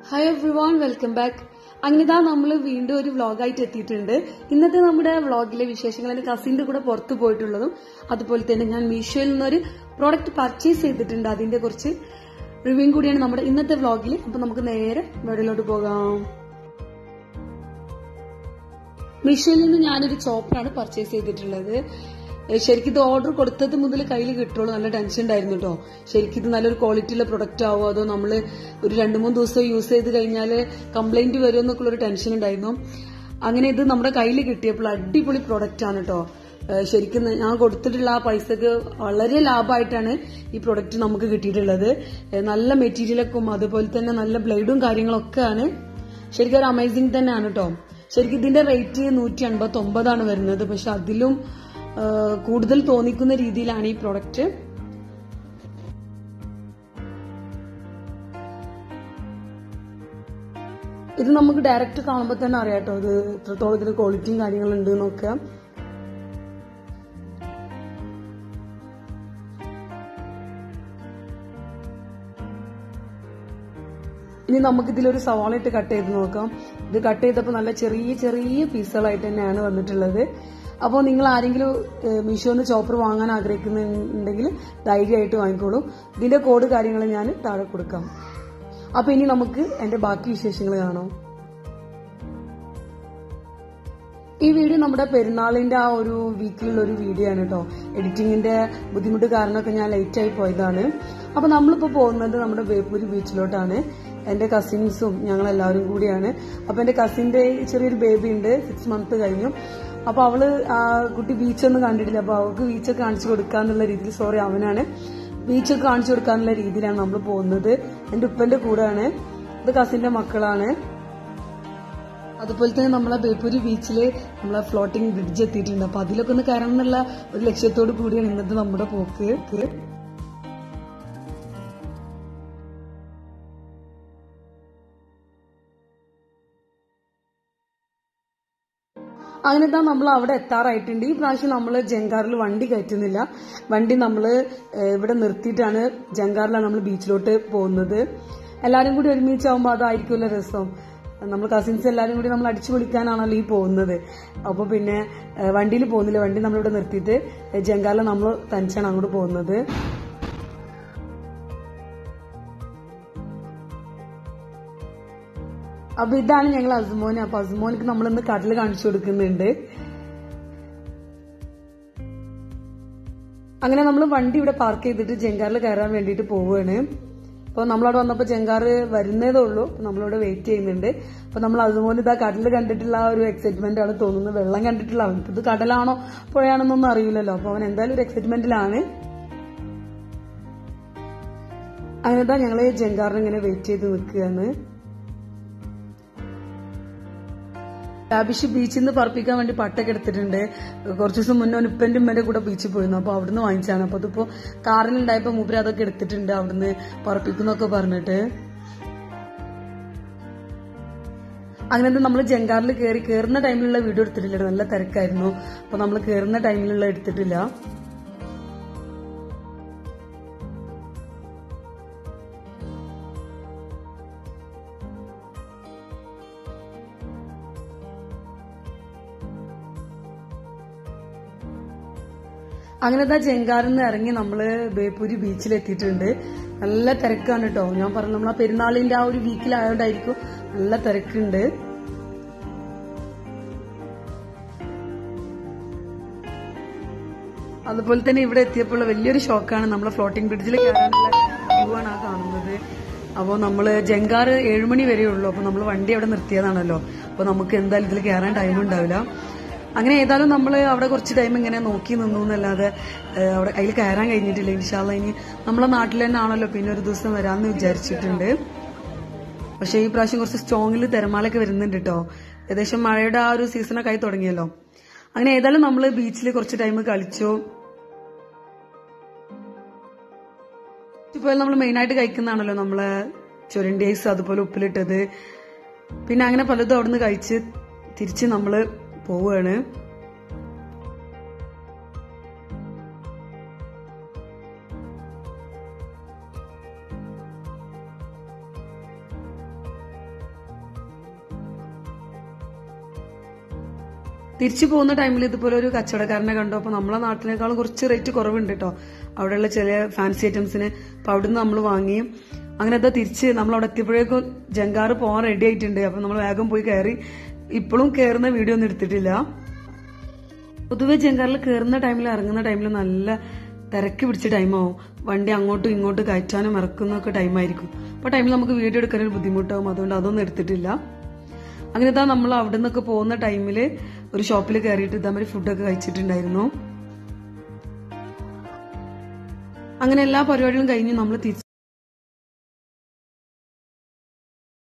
hi everyone welcome back അങ്ങനെ ഇതാ നമ്മൾ വീണ്ടും ഒരു വ്ളോഗായിട്ട് എത്തിയിട്ടുണ്ട് ഇന്നത്തെ നമ്മുടെ വ്ളോഗിലെ വിശേഷങ്ങൾ എന്റെ കസിന്റെ കൂടെ പുറത്തു പോയിട്ടുള്ളതും അതുപോലെ തന്നെ ഞാൻ മീഷോയിൽ നിന്നൊരു പ്രോഡക്റ്റ് പർച്ചേസ് ചെയ്തിട്ടുണ്ട് അതിന്റെ കുറച്ച് റിവ്യൂ കൂടിയാണ് നമ്മുടെ ഇന്നത്തെ വ്ളോഗിൽ അപ്പൊ നമുക്ക് നേരെ വീടിലോട്ട് പോകാം മീഷോയിൽ നിന്ന് ഞാനൊരു ചോപ്പറാണ് പർച്ചേസ് ചെയ്തിട്ടുള്ളത് ഏഹ് ശരിക്കും ഇത് ഓർഡർ കൊടുത്തത് മുതൽ കയ്യിൽ കിട്ടുള്ളൂ നല്ല ടെൻഷൻ ഉണ്ടായിരുന്നു കേട്ടോ ശരിക്കും ഇത് നല്ലൊരു ക്വാളിറ്റിയുള്ള പ്രൊഡക്റ്റ് ആവോ അതോ നമ്മൾ ഒരു രണ്ട് മൂന്ന് ദിവസം യൂസ് ചെയ്ത് കഴിഞ്ഞാൽ കംപ്ലൈന്റ് വരുമോ എന്നൊക്കെ ഒരു ടെൻഷൻ ഉണ്ടായിരുന്നു അങ്ങനെ ഇത് നമ്മുടെ കയ്യിൽ കിട്ടിയപ്പോൾ അടിപൊളി പ്രൊഡക്റ്റ് ആണ് കേട്ടോ ഏഹ് ശരിക്കും ഞാൻ കൊടുത്തിട്ടുള്ള ആ പൈസക്ക് വളരെ ലാഭമായിട്ടാണ് ഈ പ്രൊഡക്റ്റ് നമുക്ക് കിട്ടിയിട്ടുള്ളത് ഏഹ് നല്ല മെറ്റീരിയലൊക്കെ അതുപോലെ തന്നെ നല്ല ബ്ലേഡും കാര്യങ്ങളൊക്കെയാണ് ശരിക്കും ഒരു അമേസിംഗ് തന്നെയാണ് കേട്ടോ ശരിക്കും ഇതിന്റെ റേറ്റ് നൂറ്റി അൻപത്തി ഒമ്പതാണ് വരുന്നത് പക്ഷെ അതിലും ആ, കൂടുതൽ തോന്നിക്കുന്ന രീതിയിലാണ് ഈ പ്രൊഡക്റ്റ് ഇത് നമുക്ക് ഡയറക്റ്റ് കാണുമ്പോൾ തന്നെ അറിയാം കേട്ടോ ഇത് എത്രത്തോളം ഇതിന് ക്വാളിറ്റിയും കാര്യങ്ങളുണ്ട് എന്നൊക്കെ ഇനി നമുക്ക് ഇതിലൊരു സവാള ഇട്ട് കട്ട് ചെയ്ത് നോക്കാം ഇത് കട്ട് ചെയ്തപ്പോൾ നല്ല ചെറിയ ചെറിയ പീസുകളായിട്ട് തന്നെയാണ് വന്നിട്ടുള്ളത് അപ്പോൾ നിങ്ങൾ ആരെങ്കിലും മീഷോന്ന് ചോപ്പർ വാങ്ങാൻ ആഗ്രഹിക്കുന്നുണ്ടെങ്കിൽ ധൈര്യമായിട്ട് വാങ്ങിക്കോളൂ ഇതിന്റെ കോഡ് കാര്യങ്ങൾ ഞാൻ താഴെ കൊടുക്കാം അപ്പൊ ഇനി നമുക്ക് എന്റെ ബാക്കി വിശേഷങ്ങൾ കാണാം ഈ വീഡിയോ നമ്മുടെ പെരുന്നാളിന്റെ ആ ഒരു വീക്കിലുള്ള ഒരു വീഡിയോ ആണ് കേട്ടോ എഡിറ്റിംഗിന്റെ ബുദ്ധിമുട്ട് കാരണമൊക്കെ ഞാൻ ലേറ്റ് ആയി പോയതാണ് അപ്പൊ നമ്മളിപ്പോ പോകുന്നത് നമ്മുടെ ബേപ്പൂര് ബീച്ചിലോട്ടാണ് എന്റെ കസിൻസും ഞങ്ങൾ എല്ലാവരും കൂടിയാണ് അപ്പൊ എന്റെ കസിന്റെ ചെറിയൊരു ബേബി ഉണ്ട് സിക്സ് മന്ത് കഴിഞ്ഞു അപ്പൊ അവള് ആ കുട്ടി ബീച്ചൊന്നും കണ്ടിട്ടില്ല അപ്പൊ അവൾക്ക് ബീച്ചൊക്കെ കാണിച്ചു കൊടുക്കാന്നുള്ള രീതിയിൽ സോറി അവനാണ് ബീച്ചൊക്കെ കാണിച്ചു കൊടുക്കാന്നുള്ള രീതിയിലാണ് നമ്മൾ പോകുന്നത് എന്റെ ഉപ്പന്റെ കൂടെയാണ് ഇത് കസിന്റെ മക്കളാണ് അതുപോലെ തന്നെ നമ്മളെ ബേപ്പൂര് ബീച്ചില് നമ്മളെ ഫ്ലോട്ടിംഗ് ബ്രിഡ്ജ് എത്തിയിട്ടുണ്ട് അപ്പൊ അതിലൊക്കെ ഒന്ന് കയറണം എന്നുള്ള ഒരു ലക്ഷ്യത്തോടു കൂടിയാണ് ഇന്നത്തെ നമ്മുടെ പോക്ക് അങ്ങനെ തന്നെ നമ്മൾ അവിടെ എത്താറായിട്ടുണ്ട് ഈ പ്രാവശ്യം നമ്മൾ ജങ്കാറിൽ വണ്ടി കയറ്റുന്നില്ല വണ്ടി നമ്മൾ ഇവിടെ നിർത്തിയിട്ടാണ് ജങ്കാറിലാണ് നമ്മൾ ബീച്ചിലോട്ട് പോകുന്നത് എല്ലാരും കൂടി ഒരുമിച്ചാവുമ്പോൾ അതായിരിക്കുമല്ലോ രസം നമ്മൾ കസിൻസ് എല്ലാരും കൂടി നമ്മൾ അടിച്ചു പൊളിക്കാനാണല്ലോ ഈ പോകുന്നത് അപ്പൊ പിന്നെ വണ്ടിയിൽ പോകുന്നില്ല വണ്ടി നമ്മളിവിടെ നിർത്തിയിട്ട് ജങ്കാറിൽ നമ്മൾ തനിച്ചാണ് അങ്ങോട്ട് പോകുന്നത് അപ്പൊ ഇതാണ് ഞങ്ങൾ അസുമോന് അപ്പൊ അസുമോനിക്ക് നമ്മളിന്ന് കടൽ കാണിച്ചു കൊടുക്കുന്നുണ്ട് അങ്ങനെ നമ്മൾ വണ്ടി ഇവിടെ പാർക്ക് ചെയ്തിട്ട് ജങ്കാറിൽ കയറാൻ വേണ്ടിയിട്ട് പോവുകയാണ് അപ്പോൾ നമ്മളവിടെ വന്നപ്പോൾ ജങ്കാറ് വരുന്നതേ ഉള്ളൂ അപ്പൊ നമ്മളിവിടെ വെയിറ്റ് ചെയ്യുന്നുണ്ട് അപ്പൊ നമ്മൾ അതുപോലെ ഇതാ കടൽ കണ്ടിട്ടുള്ള ആ ഒരു എക്സൈറ്റ്മെന്റ് ആണ് തോന്നുന്നത് വെള്ളം കണ്ടിട്ടുള്ള അവർക്ക് ഇത് കടലാണോ പുഴയാണെന്നൊന്നും അറിയില്ലല്ലോ അപ്പൊ അവൻ എന്തായാലും ഒരു എക്സൈറ്റ്മെന്റിലാണ് അങ്ങനെതാ ഞങ്ങള് ജങ്കാറിന് ഇങ്ങനെ വെയിറ്റ് ചെയ്ത് നിൽക്കുകയാണ് ലാബിഷ് ബീച്ചിൽ നിന്ന് പറപ്പിക്കാൻ വേണ്ടി പട്ടൊക്കെ എടുത്തിട്ടുണ്ട് കുറച്ച് ദിവസം മുന്നേ ഉപ്പന്റെ ഉമ്മന്റെ കൂടെ ബീച്ചിൽ പോയിരുന്നു അപ്പൊ അവിടുന്ന് വാങ്ങിച്ചാണ് അപ്പൊ അതിപ്പോ കാറിലുണ്ടായപ്പോ മൂപ്പര് അതൊക്കെ എടുത്തിട്ടുണ്ട് അവിടുന്ന് പറപ്പിക്കുന്നൊക്കെ പറഞ്ഞിട്ട് അങ്ങനെ നമ്മൾ ജങ്കാറിൽ കയറി കയറുന്ന ടൈമിലുള്ള വീഡിയോ എടുത്തിട്ടില്ല നല്ല തിരക്കായിരുന്നു അപ്പൊ നമ്മൾ കയറുന്ന ടൈമിലുള്ള എടുത്തിട്ടില്ല അങ്ങനെ ആ ജങ്കാറിൽ നിന്ന് ഇറങ്ങി നമ്മള് ബേപ്പൂരി ബീച്ചിൽ എത്തിയിട്ടുണ്ട് നല്ല തിരക്കാണ് കേട്ടോ ഞാൻ പറഞ്ഞു നമ്മൾ ആ പെരുന്നാളിന്റെ ആ ഒരു വീക്കിലായോണ്ടായിരിക്കും നല്ല തിരക്കുണ്ട് അതുപോലെ തന്നെ ഇവിടെ എത്തിയപ്പോൾ വലിയൊരു ഷോക്കാണ് നമ്മളെ ഫ്ലോട്ടിംഗ് ബ്രിഡ്ജിൽ കയറാനുള്ള വ്യൂ ആണ് ആ കാണുന്നത് അപ്പോൾ നമ്മൾ ജങ്കാർ ഏഴുമണി വരെ ഉള്ളൂ അപ്പോൾ നമ്മൾ വണ്ടി അവിടെ നിർത്തിയതാണല്ലോ അപ്പോൾ നമുക്ക് എന്തായാലും ഇതിൽ കയറാൻ ടൈം ഉണ്ടാവില്ല അങ്ങനെ ഏതായാലും നമ്മൾ അവിടെ കുറച്ച് ടൈം ഇങ്ങനെ നോക്കി നിന്നു എന്നല്ലാതെ ഏഹ്, അവിടെ അതിൽ കയറാൻ കഴിഞ്ഞിട്ടില്ല ഇൻഷാല്ല ഇനി നമ്മളെ നാട്ടിൽ തന്നെ ആണല്ലോ പിന്നെ ഒരു ദിവസം വരാമെന്ന് വിചാരിച്ചിട്ടുണ്ട് പക്ഷേ ഈ പ്രാവശ്യം കുറച്ച് സ്ട്രോങ്ങിൽ തിരമാലൊക്കെ വരുന്നുണ്ട് കേട്ടോ ഏകദേശം മഴയുടെ ആ ഒരു സീസണൊക്കെ ആയി തുടങ്ങിയല്ലോ അങ്ങനെ ഏതായാലും നമ്മൾ ബീച്ചിൽ കുറച്ച് ടൈം കളിച്ചു ഇപ്പോൾ നമ്മൾ മെയിനായിട്ട് കഴിക്കുന്നതാണല്ലോ നമ്മളെ ചുരണ്ടി ഐസ് അതുപോലെ ഉപ്പിലിട്ടത് പിന്നെ അങ്ങനെ പലതും അവിടുന്ന് കഴിച്ച് തിരിച്ച് നമ്മൾ പോവുകയാണ് തിരിച്ചു പോകുന്ന ടൈമിൽ ഇതുപോലെ ഒരു കച്ചവടക്കാരനെ കണ്ടു അപ്പൊ നമ്മളെ നാട്ടിനേക്കാളും കുറച്ച് റേറ്റ് കുറവുണ്ട് കേട്ടോ അവിടെയുള്ള ചില ഫാൻസി ഐറ്റംസിന് അപ്പൊ അവിടുന്ന് നമ്മൾ വാങ്ങി അങ്ങനെ അതാ തിരിച്ച് നമ്മൾ അവിടെ എത്തിയപ്പോഴേക്കും ജങ്കാറ് പോകാൻ റെഡി ആയിട്ടുണ്ട് അപ്പൊ നമ്മൾ വേഗം പോയി കയറി ഇപ്പോഴും കയറുന്ന വീഡിയോ ഒന്നും എടുത്തിട്ടില്ല പൊതുവെ ജങ്കാറിൽ കയറുന്ന ടൈമിൽ ഇറങ്ങുന്ന ടൈമിൽ നല്ല തിരക്ക് പിടിച്ച ടൈമാവും വണ്ടി അങ്ങോട്ടും ഇങ്ങോട്ടും കയറ്റാനും ഇറക്കുന്നൊക്കെ ടൈമായിരിക്കും അപ്പോൾ ടൈമിൽ നമുക്ക് വീഡിയോ എടുക്കാൻ ഒരു ബുദ്ധിമുട്ടാവും അതുകൊണ്ട് അതൊന്നും എടുത്തിട്ടില്ല അങ്ങനെ ഇതാ നമ്മൾ അവിടെ നിന്നൊക്കെ പോകുന്ന ടൈമിൽ ഒരു ഷോപ്പിൽ കയറിയിട്ട് ഇതേമാതിരി ഫുഡൊക്കെ കഴിച്ചിട്ടുണ്ടായിരുന്നു അങ്ങനെ എല്ലാ പരിപാടികളും കഴിഞ്ഞ് നമ്മൾ തിരിച്ച്